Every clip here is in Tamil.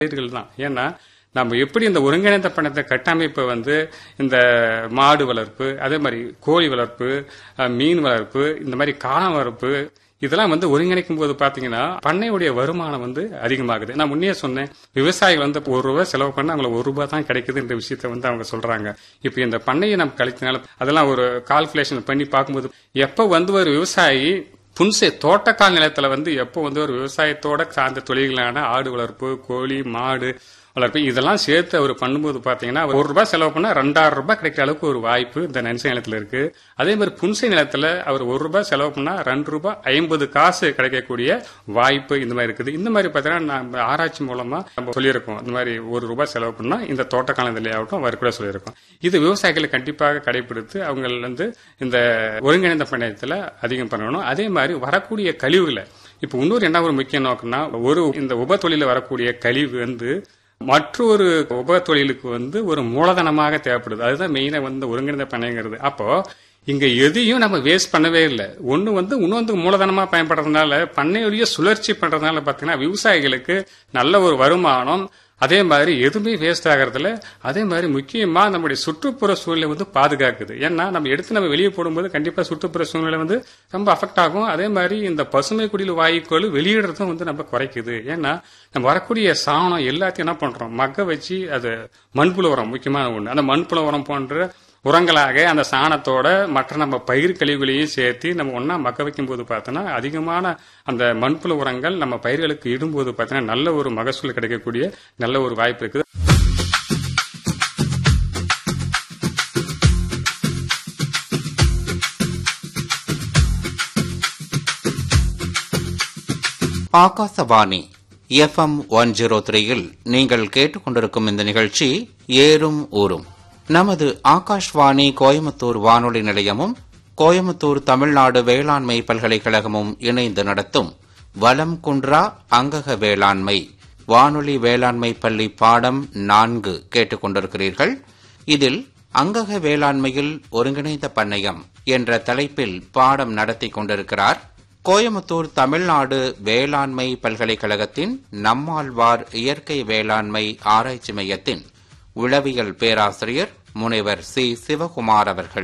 பயிர்கள் தான் ஏன்னா நம்ம எப்படி இந்த ஒருங்கிணைந்த பண்ணத்தை கட்டமைப்பை வந்து இந்த மாடு வளர்ப்பு அதே மாதிரி கோழி வளர்ப்பு அஹ், மீன் வளர்ப்பு இந்த மாதிரி காளான் வளர்ப்பு இதெல்லாம் வந்து ஒருங்கிணைக்கும் போது பாத்தீங்கன்னா பண்ணையுடைய வருமானம் வந்து அதிகமாகுது நான் முன்னே சொன்னேன் விவசாயிகள் வந்து ஒரு ரூபாய் செலவு பண்ணா அவங்களுக்கு ஒரு ரூபாய் தான் கிடைக்குதுன்ற விஷயத்த வந்து அவங்க சொல்றாங்க இப்போ இந்த பண்ணையை நம்ம கழித்தனால அதெல்லாம் ஒரு கால்குலேஷன் பண்ணி பார்க்கும்போது எப்ப வந்து ஒரு விவசாயி புன்சை தோட்டக்கால் நிலத்துல வந்து எப்போ வந்து ஒரு விவசாயத்தோட சார்ந்த தொழில்களான ஆடு வளர்ப்பு கோழி மாடு வளர்ப்பு இதெல்லாம் சேர்த்து அவர் பண்ணும்போது பாத்தீங்கன்னா ஒரு ரூபாய் செலவு பண்ணா ரெண்டாயிரம் ரூபாய் கிடைக்கிற அளவுக்கு ஒரு வாய்ப்பு இந்த நன்சை நிலத்துல இருக்கு அதே மாதிரி புன்சை நிலத்துல அவர் ஒரு ரூபாய் செலவு பண்ணா ரெண்டு ரூபாய் ஐம்பது காசு கிடைக்கக்கூடிய வாய்ப்பு இந்த மாதிரி இருக்குது இந்த மாதிரி பாத்தீங்கன்னா நம்ம ஆராய்ச்சி மூலமா நம்ம சொல்லியிருக்கோம் இந்த மாதிரி ஒரு ரூபாய் செலவு பண்ணா இந்த தோட்டக்கால ஆகட்டும் அவர் கூட சொல்லியிருக்கோம் இது விவசாயிகளை கண்டிப்பாக கடைபிடித்து அவங்க வந்து இந்த ஒருங்கிணைந்த பண்ணையத்துல அதிகம் பண்ணணும் அதே மாதிரி வரக்கூடிய கழிவுகளை இப்ப இன்னொரு என்ன ஒரு முக்கிய நோக்கம்னா ஒரு இந்த உப தொழில வரக்கூடிய கழிவு வந்து மற்றொரு உப தொழிலுக்கு வந்து ஒரு மூலதனமாக தேவைப்படுது அதுதான் மெயினா வந்து ஒருங்கிணைந்த பண்ணைங்கிறது அப்போ இங்க எதையும் நம்ம வேஸ்ட் பண்ணவே இல்லை ஒண்ணு வந்து இன்னொன்று மூலதனமா பயன்படுறதுனால பண்ணையுடைய சுழற்சி பண்றதுனால பாத்தீங்கன்னா விவசாயிகளுக்கு நல்ல ஒரு வருமானம் அதே மாதிரி எதுவுமே வேஸ்ட் ஆகிறதுல அதே மாதிரி முக்கியமா நம்முடைய சுற்றுப்புற சூழ்நிலை வந்து பாதுகாக்குது ஏன்னா நம்ம எடுத்து நம்ம வெளியே போடும்போது கண்டிப்பா சுற்றுப்புற சூழ்நிலை வந்து ரொம்ப அஃபெக்ட் ஆகும் அதே மாதிரி இந்த பசுமை குடில் வாயுக்கள் வெளியிடுறதும் வந்து நம்ம குறைக்குது ஏன்னா நம்ம வரக்கூடிய சாணம் எல்லாத்தையும் என்ன பண்றோம் மக்க வச்சு அது மண்புழு உரம் முக்கியமான ஒண்ணு அந்த மண்புழு உரம் போன்ற உரங்களாக அந்த சாணத்தோட மற்ற நம்ம பயிர் கழிவுகளையும் சேர்த்து நம்ம ஒண்ணா மக்க வைக்கும் போது பார்த்தோன்னா அதிகமான அந்த மண்புழு உரங்கள் நம்ம பயிர்களுக்கு இடும்போது பார்த்தீங்கன்னா நல்ல ஒரு மகசூல் கிடைக்கக்கூடிய நல்ல ஒரு வாய்ப்பு இருக்குது ஆகாசவாணி எஃப்எம் ஒன் ஜீரோ த்ரீயில் நீங்கள் கேட்டுக்கொண்டிருக்கும் இந்த நிகழ்ச்சி ஏறும் ஊரும் நமது ஆகாஷ்வாணி கோயம்புத்தூர் வானொலி நிலையமும் கோயம்புத்தூர் தமிழ்நாடு வேளாண்மை பல்கலைக்கழகமும் இணைந்து நடத்தும் வலம் குன்றா அங்கக வேளாண்மை வானொலி வேளாண்மை பள்ளி பாடம் நான்கு கேட்டுக்கொண்டிருக்கிறீர்கள் இதில் அங்கக வேளாண்மையில் ஒருங்கிணைந்த பண்ணையம் என்ற தலைப்பில் பாடம் நடத்தி கொண்டிருக்கிறார் கோயமுத்தூர் தமிழ்நாடு வேளாண்மை பல்கலைக்கழகத்தின் நம்மாழ்வார் இயற்கை வேளாண்மை ஆராய்ச்சி மையத்தின் உளவியல் பேராசிரியர் முனைவர் சி சிவகுமார் அவர்கள்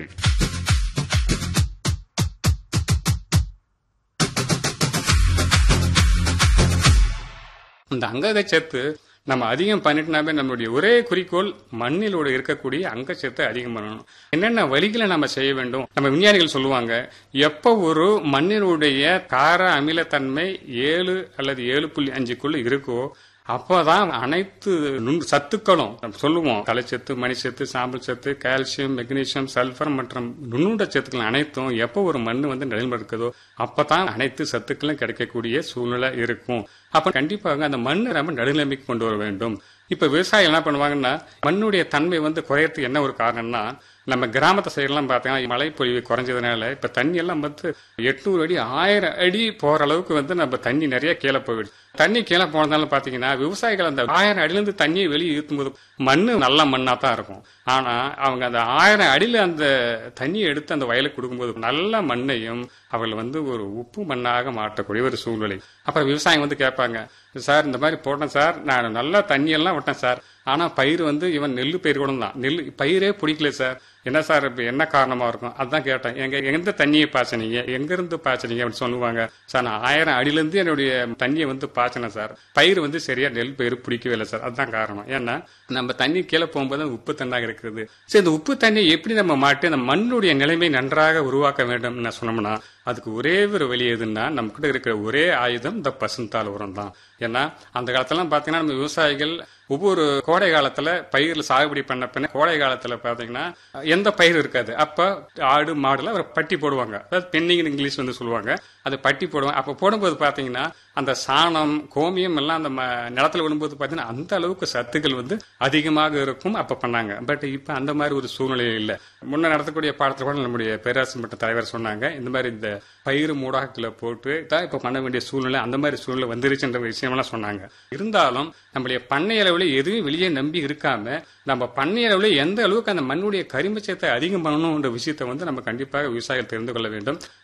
இந்த அங்கச்சத்து நம்ம அதிகம் பண்ணிட்டோம்னாவே நம்மளுடைய ஒரே குறிக்கோள் மண்ணிலோட இருக்கக்கூடிய அங்கச்சத்தை அதிகம் பண்ணணும் என்னென்ன வழிகளை நம்ம செய்ய வேண்டும் நம்ம விஞ்ஞானிகள் சொல்லுவாங்க எப்ப ஒரு மண்ணினுடைய கார அமிலத்தன்மை ஏழு அல்லது ஏழு புள்ளி அஞ்சுக்குள்ள இருக்கோ அப்பதான் அனைத்து நுண் சத்துக்களும் நம்ம சொல்லுவோம் தலைச்சத்து மணிச்சத்து சாம்பல் சத்து கால்சியம் மெக்னீசியம் சல்பர் மற்றும் நுண்ணுண்ட சத்துக்கள் அனைத்தும் எப்போ ஒரு மண் வந்து நிலைமை இருக்குதோ அப்பதான் அனைத்து சத்துக்களும் கிடைக்கக்கூடிய சூழ்நிலை இருக்கும் அப்ப கண்டிப்பாக அந்த மண்ணை நம்ம நடுநிலைமைக்கு கொண்டு வர வேண்டும் இப்ப விவசாயிகள் என்ன பண்ணுவாங்கன்னா மண்ணுடைய தன்மை வந்து குறையறதுக்கு என்ன ஒரு காரணம்னா நம்ம கிராமத்து சைடுலாம் பார்த்தீங்கன்னா மழைப்பொழிவு குறைஞ்சதுனால இப்ப தண்ணி எல்லாம் வந்து எட்நூறு அடி ஆயிரம் அடி போற அளவுக்கு வந்து நம்ம தண்ணி நிறைய கீழே போயிடுது தண்ணி கீழே போனதால பாத்தீங்கன்னா விவசாயிகள் அந்த ஆயிரம் அடியிலிருந்து தண்ணியை வெளியே ஈர்த்தும்போது மண்ணு நல்ல மண்ணா தான் இருக்கும் ஆனா அவங்க அந்த ஆயிரம் அடியில அந்த தண்ணியை எடுத்து அந்த வயலுக்கு கொடுக்கும்போது நல்ல மண்ணையும் அவர்கள் வந்து ஒரு உப்பு மண்ணாக மாற்றக்கூடிய ஒரு சூழ்நிலை அப்புறம் விவசாயம் வந்து கேட்பாங்க சார் இந்த மாதிரி போட்டேன் சார் நான் நல்லா தண்ணியெல்லாம் விட்டேன் சார் ஆனா பயிர் வந்து இவன் நெல் பயிர் கூட தான் நெல் பயிரே பிடிக்கல சார் என்ன சார் இப்ப என்ன காரணமா இருக்கும் அதான் கேட்டேன் எங்க எந்த தண்ணியை பாய்ச்சனீங்க எங்க இருந்து பாய்ச்சனீங்க அப்படின்னு சொல்லுவாங்க சார் நான் ஆயிரம் அடியில இருந்து என்னுடைய தண்ணியை வந்து பாய்ச்சினேன் சார் பயிர் வந்து சரியா நெல் பயிர் பிடிக்கவே இல்லை சார் அதுதான் காரணம் ஏன்னா நம்ம தண்ணி கீழே போகும்போது அது உப்பு தண்ணாக இருக்கிறது சரி இந்த உப்பு தண்ணியை எப்படி நம்ம மாட்டி அந்த மண்ணுடைய நிலைமை நன்றாக உருவாக்க வேண்டும் சொன்னோம்னா அதுக்கு ஒரே ஒரு வழி எதுன்னா நம்ம கிட்ட இருக்கிற ஒரே ஆயுதம் இந்த பசுந்தாள் உரம் தான் ஏன்னா அந்த காலத்துலாம் பாத்தீங்கன்னா நம்ம விவசாயிகள் ஒவ்வொரு கோடை காலத்துல பயிர்ல சாகுபடி பண்ண பின்ன கோடை காலத்துல பாத்தீங்கன்னா எந்த பயிர் இருக்காது அப்ப ஆடு மாடுல ஒரு பட்டி போடுவாங்க அதாவது பெண்ணிங் இங்கிலீஷ் வந்து சொல்லுவாங்க அது பட்டி போடுவாங்க அப்ப போடும்போது பாத்தீங்கன்னா அந்த சாணம் கோமியம் எல்லாம் அந்த ம- நிலத்துல விழும்போது பாத்தீங்கன்னா அந்த அளவுக்கு சத்துக்கள் வந்து அதிகமாக இருக்கும் அப்ப பண்ணாங்க பட் இப்ப அந்த மாதிரி ஒரு சூழ்நிலை இல்ல முன்ன நடத்தக்கூடிய பாடத்துல கூட நம்முடைய பேராசிரியர் மட்ட தலைவர் சொன்னாங்க இந்த மாதிரி இந்த பயிர் மூடாக்குல போட்டு தான் இப்ப பண்ண வேண்டிய சூழ்நிலை அந்த மாதிரி சூழ்நிலை வந்துருச்சுன்ற விஷயமெல்லாம் சொன்னாங்க இருந்தாலும் நம்மளுடைய பண்ணை அளவுல எதுவும் வெளியே நம்பி இருக்காம நம்ம பண்ணை அளவுல எந்த அளவுக்கு அந்த மண்ணுடைய கரிமச்சத்தை அதிகம் பண்ணணும்ன்ற விஷயத்தை வந்து நம்ம கண்டிப்பாக விவசாயிகள் தெரிந்து கொள்ள வேண்டும்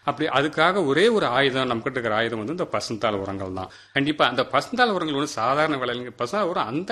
அப்படி அதுக்காக ஒரே ஒரு ஆயுதம் நம்ம கிட்ட இருக்கிற ஆயுதம் வந்து இந்த பசுந்தாள் உரங்கள் தான் கண்டிப்பா அந்த பசுந்தாள் உரங்கள் ஒன்று சாதாரண விலைங்க பசுந்தாள் உரம் அந்த